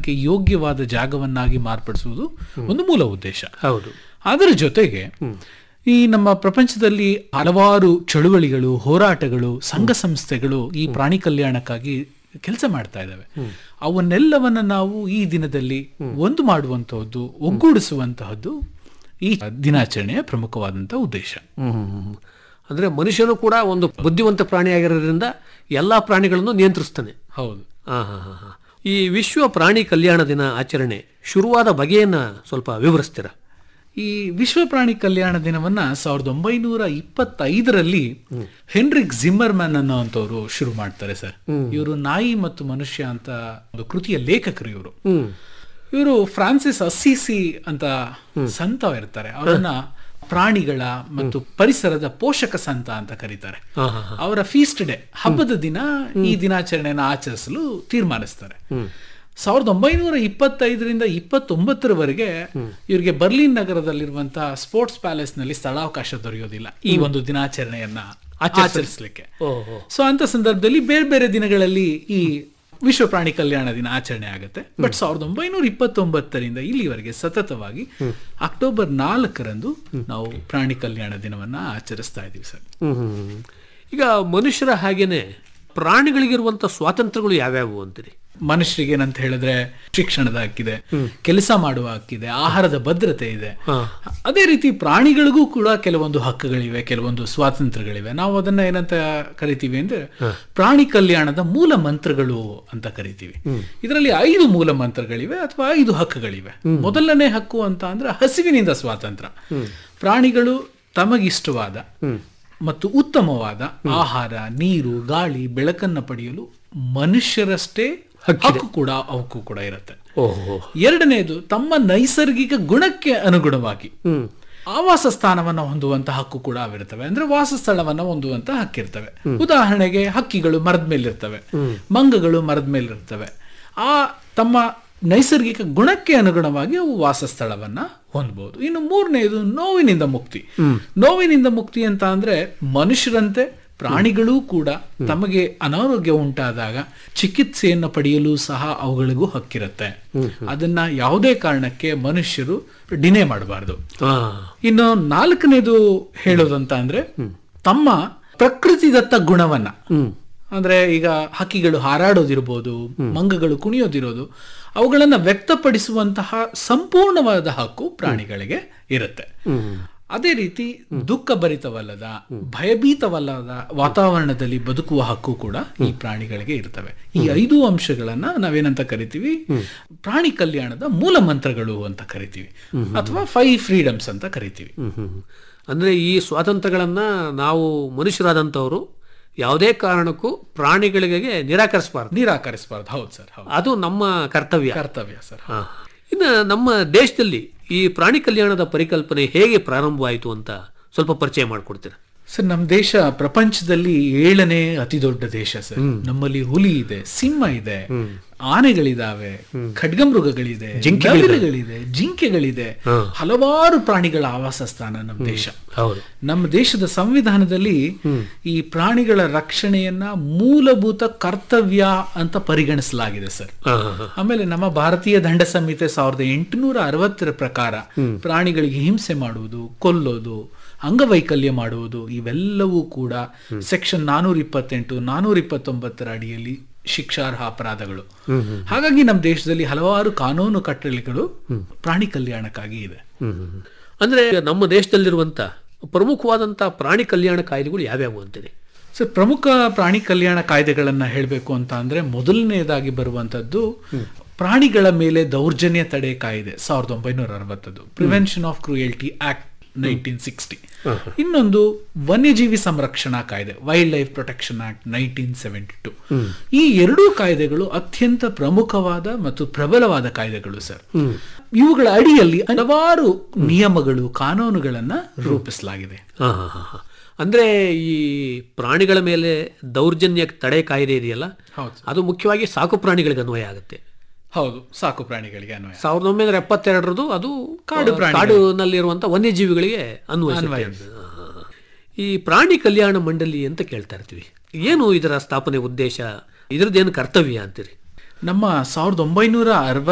ಕಲ್ಯಾಣಕ್ಕೆ ಯೋಗ್ಯವಾದ ಜಾಗವನ್ನಾಗಿ ಮಾರ್ಪಡಿಸುವುದು ಒಂದು ಮೂಲ ಉದ್ದೇಶ ಹೌದು ಅದರ ಜೊತೆಗೆ ಈ ನಮ್ಮ ಪ್ರಪಂಚದಲ್ಲಿ ಹಲವಾರು ಚಳುವಳಿಗಳು ಹೋರಾಟಗಳು ಸಂಘ ಸಂಸ್ಥೆಗಳು ಈ ಪ್ರಾಣಿ ಕಲ್ಯಾಣಕ್ಕಾಗಿ ಕೆಲಸ ಮಾಡ್ತಾ ಇದ್ದಾವೆ ಅವನ್ನೆಲ್ಲವನ್ನ ನಾವು ಈ ದಿನದಲ್ಲಿ ಒಂದು ಮಾಡುವಂತಹದ್ದು ಒಗ್ಗೂಡಿಸುವಂತಹದ್ದು ಈ ದಿನಾಚರಣೆಯ ಪ್ರಮುಖವಾದಂತಹ ಉದ್ದೇಶ ಹ್ಮ್. ಅಂದ್ರೆ ಮನುಷ್ಯನು ಕೂಡ ಒಂದು ಬುದ್ಧಿವಂತ ಪ್ರಾಣಿಯಾಗಿರೋದ್ರಿಂದ ಎಲ್ಲಾ ಪ್ರಾಣಿಗಳನ್ನು ನಿಯಂತ್ರಿಸ್ತಾನೆ ಹೌದು ಆ, ಹಾ, ಹಾ, ಹಾ. ಈ ವಿಶ್ವ ಪ್ರಾಣಿ ಕಲ್ಯಾಣ ದಿನ ಆಚರಣೆ ಶುರುವಾದ ಬಗೆಯನ್ನ ಸ್ವಲ್ಪ ವಿವರಿಸ್ತೀರಾ ಈ ವಿಶ್ವ ಪ್ರಾಣಿ ಕಲ್ಯಾಣ ದಿನವನ್ನ ಸಾವಿರದ ಒಂಬೈನೂರ ಇಪ್ಪತ್ತೈದರಲ್ಲಿ ಹೆನ್ರಿಕ್ ಜಿಮ್ಮರ್ಮನ್ ಅನ್ನೋಂಥವ್ರು ಶುರು ಮಾಡ್ತಾರೆ ಸರ್ ಇವರು ನಾಯಿ ಮತ್ತು ಮನುಷ್ಯ ಅಂತ ಒಂದು ಕೃತಿಯ ಲೇಖಕರು ಇವರು ಹ್ಮ್ ಇವರು ಫ್ರಾನ್ಸಿಸ್ ಅಸ್ಸಿಸಿ ಅಂತ ಸಂತ ಇರ್ತಾರೆ ಅವರನ್ನ ಪ್ರಾಣಿಗಳ ಮತ್ತು ಪರಿಸರದ ಪೋಷಕ ಸಂತ ಅಂತ ಕರೀತಾರೆ ಹಾ, ಹಾ, ಅವರ ಫೀಸ್ಟ್ ಡೇ ಹಬ್ಬದ ದಿನ ಈ ದಿನಾಚರಣೆಯನ್ನು ಆಚರಿಸಲು ತೀರ್ಮಾನಿಸ್ತಾರೆ ಸಾವಿರದ ಒಂಬೈನೂರ ಇಪ್ಪತ್ತೈದರಿಂದ ಇಪ್ಪತ್ತೊಂಬತ್ತರವರೆಗೆ ಇವರಿಗೆ ಬರ್ಲಿನ್ ನಗರದಲ್ಲಿರುವಂತಹ ಸ್ಪೋರ್ಟ್ಸ್ ಪ್ಯಾಲೇಸ್ ನಲ್ಲಿ ಸ್ಥಳಾವಕಾಶ ದೊರೆಯೋದಿಲ್ಲ ಈ ಒಂದು ದಿನಾಚರಣೆಯನ್ನ ಆಚರಿಸಲಿಕ್ಕೆ ಓಹೋ ಸೊ ಅಂತ ಸಂದರ್ಭದಲ್ಲಿ ಬೇರೆ ಬೇರೆ ದಿನಗಳಲ್ಲಿ ಈ ವಿಶ್ವ ಪ್ರಾಣಿ ಕಲ್ಯಾಣ ದಿನ ಆಚರಣೆ ಆಗುತ್ತೆ ಬಟ್ ಸಾವಿರದ ಒಂಬೈನೂರ ಇಪ್ಪತ್ತೊಂಬತ್ತರಿಂದ ಇಲ್ಲಿವರೆಗೆ ಸತತವಾಗಿ ಅಕ್ಟೋಬರ್ ನಾಲ್ಕರಂದು ನಾವು ಪ್ರಾಣಿ ಕಲ್ಯಾಣ ದಿನವನ್ನ ಆಚರಿಸ್ತಾ ಇದ್ದೀವಿ ಸರ್ ಹ್ಮ್, ಹ್ಮ್, ಹ್ಮ್. ಈಗ ಮನುಷ್ಯರ ಹಾಗೇನೆ ಪ್ರಾಣಿಗಳಿಗಿರುವಂತ ಸ್ವಾತಂತ್ರ್ಯಗಳು ಯಾವ್ಯಾವು ಅಂತೀರಿ ಮನುಷ್ಯರಿಗೆ ಏನಂತ ಹೇಳಿದ್ರೆ ಶಿಕ್ಷಣದ ಹಕ್ಕಿದೆ ಕೆಲಸ ಮಾಡುವ ಹಕ್ಕಿದೆ ಆಹಾರದ ಭದ್ರತೆ ಇದೆ ಹಾ. ಅದೇ ರೀತಿ ಪ್ರಾಣಿಗಳಿಗೂ ಕೂಡ ಕೆಲವೊಂದು ಹಕ್ಕುಗಳಿವೆ ಕೆಲವೊಂದು ಸ್ವಾತಂತ್ರ್ಯಗಳಿವೆ ನಾವು ಅದನ್ನ ಏನಂತ ಕರಿತೀವಿ ಅಂದ್ರೆ ಪ್ರಾಣಿ ಕಲ್ಯಾಣದ ಮೂಲ ಮಂತ್ರಗಳು ಅಂತ ಕರಿತೀವಿ ಇದರಲ್ಲಿ ಐದು ಮೂಲ ಮಂತ್ರಗಳಿವೆ ಅಥವಾ ಐದು ಹಕ್ಕುಗಳಿವೆ ಮೊದಲನೇ ಹಕ್ಕು ಅಂತ ಅಂದ್ರೆ ಹಸಿವಿನಿಂದ ಸ್ವಾತಂತ್ರ್ಯ ಪ್ರಾಣಿಗಳು ತಮಗಿಷ್ಟವಾದ ಮತ್ತು ಉತ್ತಮವಾದ ಆಹಾರ ನೀರು ಗಾಳಿ ಬೆಳಕನ್ನ ಪಡೆಯಲು ಮನುಷ್ಯರಷ್ಟೇ ಹಕ್ಕು ಕೂಡ ಅವಕ್ಕೂ ಕೂಡ ಇರುತ್ತೆ ಓಹೋ ಎರಡನೆಯದು ತಮ್ಮ ನೈಸರ್ಗಿಕ ಗುಣಕ್ಕೆ ಅನುಗುಣವಾಗಿ ಹ್ಮ್ ಆವಾಸ ಸ್ಥಾನವನ್ನ ಹೊಂದುವಂತ ಹಕ್ಕು ಕೂಡ ಅವಿರ್ತವೆ ಅಂದ್ರೆ ವಾಸಸ್ಥಳವನ್ನ ಹೊಂದುವಂತ ಹಕ್ಕಿರ್ತವೆ ಉದಾಹರಣೆಗೆ ಹಕ್ಕಿಗಳು ಮರದ ಮೇಲಿರ್ತವೆ ಮಂಗಗಳು ಮರದ ಮೇಲಿರ್ತವೆ ಆ ತಮ್ಮ ನೈಸರ್ಗಿಕ ಗುಣಕ್ಕೆ ಅನುಗುಣವಾಗಿ ಅವು ವಾಸಸ್ಥಳವನ್ನ ಹೊಂದಬಹುದು ಇನ್ನು ಮೂರನೆಯದು ನೋವಿನಿಂದ ಮುಕ್ತಿ ನೋವಿನಿಂದ ಮುಕ್ತಿ ಅಂತ ಅಂದ್ರೆ ಮನುಷ್ಯರಂತೆ ಪ್ರಾಣಿಗಳೂ ಕೂಡ ತಮಗೆ ಅನಾರೋಗ್ಯ ಉಂಟಾದಾಗ ಚಿಕಿತ್ಸೆಯನ್ನು ಪಡೆಯಲು ಸಹ ಅವುಗಳಿಗೂ ಹಕ್ಕಿರುತ್ತೆ ಅದನ್ನ ಯಾವುದೇ ಕಾರಣಕ್ಕೆ ಮನುಷ್ಯರು ಡಿನೇ ಮಾಡಬಾರದು ಹಾ ಇನ್ನು ನಾಲ್ಕನೇದು ಹೇಳೋದಂತ ಅಂದ್ರೆ ತಮ್ಮ ಪ್ರಕೃತಿದತ್ತ ಗುಣವನ್ನ ಅಂದ್ರೆ ಈಗ ಹಕ್ಕಿಗಳು ಹಾರಾಡೋದಿರ್ಬೋದು ಮಂಗಗಳು ಕುಣಿಯೋದಿರೋದು ಅವುಗಳನ್ನ ವ್ಯಕ್ತಪಡಿಸುವಂತಹ ಸಂಪೂರ್ಣವಾದ ಹಕ್ಕು ಪ್ರಾಣಿಗಳಿಗೆ ಇರುತ್ತೆ ಅದೇ ರೀತಿ ದುಃಖಭರಿತವಲ್ಲದ ಭಯಭೀತವಲ್ಲದ ವಾತಾವರಣದಲ್ಲಿ ಬದುಕುವ ಹಕ್ಕು ಕೂಡ ಈ ಪ್ರಾಣಿಗಳಿಗೆ ಇರ್ತವೆ ಈ ಐದು ಅಂಶಗಳನ್ನ ನಾವೇನಂತ ಕರಿತೀವಿ ಪ್ರಾಣಿ ಕಲ್ಯಾಣದ ಮೂಲ ಮಂತ್ರಗಳು ಅಂತ ಕರಿತೀವಿ ಅಥವಾ ಫೈವ್ ಫ್ರೀಡಮ್ಸ್ ಅಂತ ಕರಿತೀವಿ ಹ್ಮ್, ಹ್ಮ್, ಹ್ಮ್. ಅಂದ್ರೆ ಈ ಸ್ವಾತಂತ್ರ್ಯಗಳನ್ನ ನಾವು ಮನುಷ್ಯರಾದಂಥವ್ರು ಯಾವುದೇ ಕಾರಣಕ್ಕೂ ಪ್ರಾಣಿಗಳಿಗೆ ನಿರಾಕರಿಸಬಾರ್ದು ನಿರಾಕರಿಸಬಾರ್ದು ಹೌದು ಸರ್ ಹೌದು ಅದು ನಮ್ಮ ಕರ್ತವ್ಯ ಕರ್ತವ್ಯ ಸರ್ ಹಾ. ಇನ್ನು ನಮ್ಮ ದೇಶದಲ್ಲಿ ಈ ಪ್ರಾಣಿ ಕಲ್ಯಾಣದ ಪರಿಕಲ್ಪನೆ ಹೇಗೆ ಪ್ರಾರಂಭವಾಯಿತು ಅಂತ ಸ್ವಲ್ಪ ಪರಿಚಯ ಮಾಡಿಕೊಡ್ತೀರಾ ಸರ್ ನಮ್ಮ ದೇಶ ಪ್ರಪಂಚದಲ್ಲಿ ಏಳನೇ ಅತಿ ದೊಡ್ಡ ದೇಶ ಸರ್ ನಮ್ಮಲ್ಲಿ ಹುಲಿ ಇದೆ ಸಿಂಹ ಇದೆ ಆನೆಗಳಿದಾವೆ ಖಡ್ಗಮೃಗಗಳಿದೆ ನವಿಲುಗಳಿದೆ ಜಿಂಕೆಗಳಿದೆ ಹಲವಾರು ಪ್ರಾಣಿಗಳ ಆವಾಸ ಸ್ಥಾನ ನಮ್ಮ ದೇಶ ಹೌದು ನಮ್ಮ ದೇಶದ ಸಂವಿಧಾನದಲ್ಲಿ ಈ ಪ್ರಾಣಿಗಳ ರಕ್ಷಣೆಯನ್ನ ಮೂಲಭೂತ ಕರ್ತವ್ಯ ಅಂತ ಪರಿಗಣಿಸಲಾಗಿದೆ ಸರ್ ಹಾ, ಹಾ, ಹಾ. ಆಮೇಲೆ ನಮ್ಮ ಭಾರತೀಯ ದಂಡ ಸಂಹಿತೆ ಸಾವಿರದ ಎಂಟುನೂರ ಅರವತ್ತರ ಪ್ರಕಾರ ಪ್ರಾಣಿಗಳಿಗೆ ಹಿಂಸೆ ಮಾಡುವುದು ಕೊಲ್ಲೋದು ಅಂಗವೈಕಲ್ಯ ಮಾಡುವುದು ಇವೆಲ್ಲವೂ ಕೂಡ ಸೆಕ್ಷನ್ ನಾನೂರ ಇಪ್ಪತ್ತೆಂಟು ನಾನೂರ ಇಪ್ಪತ್ತೊಂಬತ್ತರ ಅಡಿಯಲ್ಲಿ ಶಿಕ್ಷಾರ್ಹ ಅಪರಾಧಗಳು ಹಾಗಾಗಿ ನಮ್ಮ ದೇಶದಲ್ಲಿ ಹಲವಾರು ಕಾನೂನು ಕಟ್ಟಳೆಗಳು ಪ್ರಾಣಿ ಕಲ್ಯಾಣಕ್ಕಾಗಿ ಇದೆ ಹ್ಮ್, ಹ್ಮ್, ಹ್ಮ್. ಅಂದ್ರೆ ನಮ್ಮ ದೇಶದಲ್ಲಿರುವಂತ ಪ್ರಮುಖವಾದಂತ ಪ್ರಾಣಿ ಕಲ್ಯಾಣ ಕಾಯ್ದೆಗಳು ಯಾವ್ಯಾವು ಅಂತೀರಿ ಸರ್ ಪ್ರಮುಖ ಪ್ರಾಣಿ ಕಲ್ಯಾಣ ಕಾಯ್ದೆಗಳನ್ನ ಹೇಳಬೇಕು ಅಂತ ಅಂದ್ರೆ ಮೊದಲನೇದಾಗಿ ಬರುವಂತದ್ದು ಪ್ರಾಣಿಗಳ ಮೇಲೆ ದೌರ್ಜನ್ಯ ತಡೆ ಕಾಯ್ದೆ ಸಾವಿರದ ಒಂಬೈನೂರ ಅರವತ್ತದ್ದು prevention of cruelty act nineteen sixty ಇನ್ನೊಂದು ವನ್ಯಜೀವಿ ಸಂರಕ್ಷಣಾ ಕಾಯ್ದೆ wildlife protection act nineteen seventy two ಈ ಎರಡೂ ಕಾಯ್ದೆಗಳು ಅತ್ಯಂತ ಪ್ರಮುಖವಾದ ಮತ್ತು ಪ್ರಬಲವಾದ ಕಾಯ್ದೆಗಳು ಸರ್ ಇವುಗಳ ಅಡಿಯಲ್ಲಿ ಹಲವಾರು ನಿಯಮಗಳು ಕಾನೂನುಗಳನ್ನ ರೂಪಿಸಲಾಗಿದೆ ಹಾ, ಹಾ, ಹಾ, ಹಾ. ಅಂದ್ರೆ ಈ ಪ್ರಾಣಿಗಳ ಮೇಲೆ ದೌರ್ಜನ್ಯ ತಡೆ ಕಾಯ್ದೆ ಇದೆಯಲ್ಲ ಹೌದು ಅದು ಮುಖ್ಯವಾಗಿ ಸಾಕು ಪ್ರಾಣಿಗಳಿಗೆ ಅನ್ವಯ ಆಗುತ್ತೆ ಹೌದು ಸಾಕು ಪ್ರಾಣಿಗಳಿಗೆ ಅನ್ವಯ ಸಾವಿರದ ಒಂಬೈನೂರ ಎಪ್ಪತ್ತೆರಡರದು ಅದು ಕಾಡು ಪ್ರಾಣಿಗಳು. ಕಾಡಿನಲ್ಲಿರುವಂತ ವನ್ಯಜೀವಿಗಳಿಗೆ ಅನ್ವಯ ಈ ಪ್ರಾಣಿ ಕಲ್ಯಾಣ ಮಂಡಳಿ ಅಂತ ಕೇಳ್ತಾ ಇರ್ತೀವಿ ಏನು ಇದರ ಸ್ಥಾಪನೆ ಉದ್ದೇಶ ಇದ್ರದ್ದೇನು ಕರ್ತವ್ಯ ಅಂತೀರಿ ನಮ್ಮ ಸಾವಿರದ ಒಂಬೈನೂರ ಅರವತ್ತ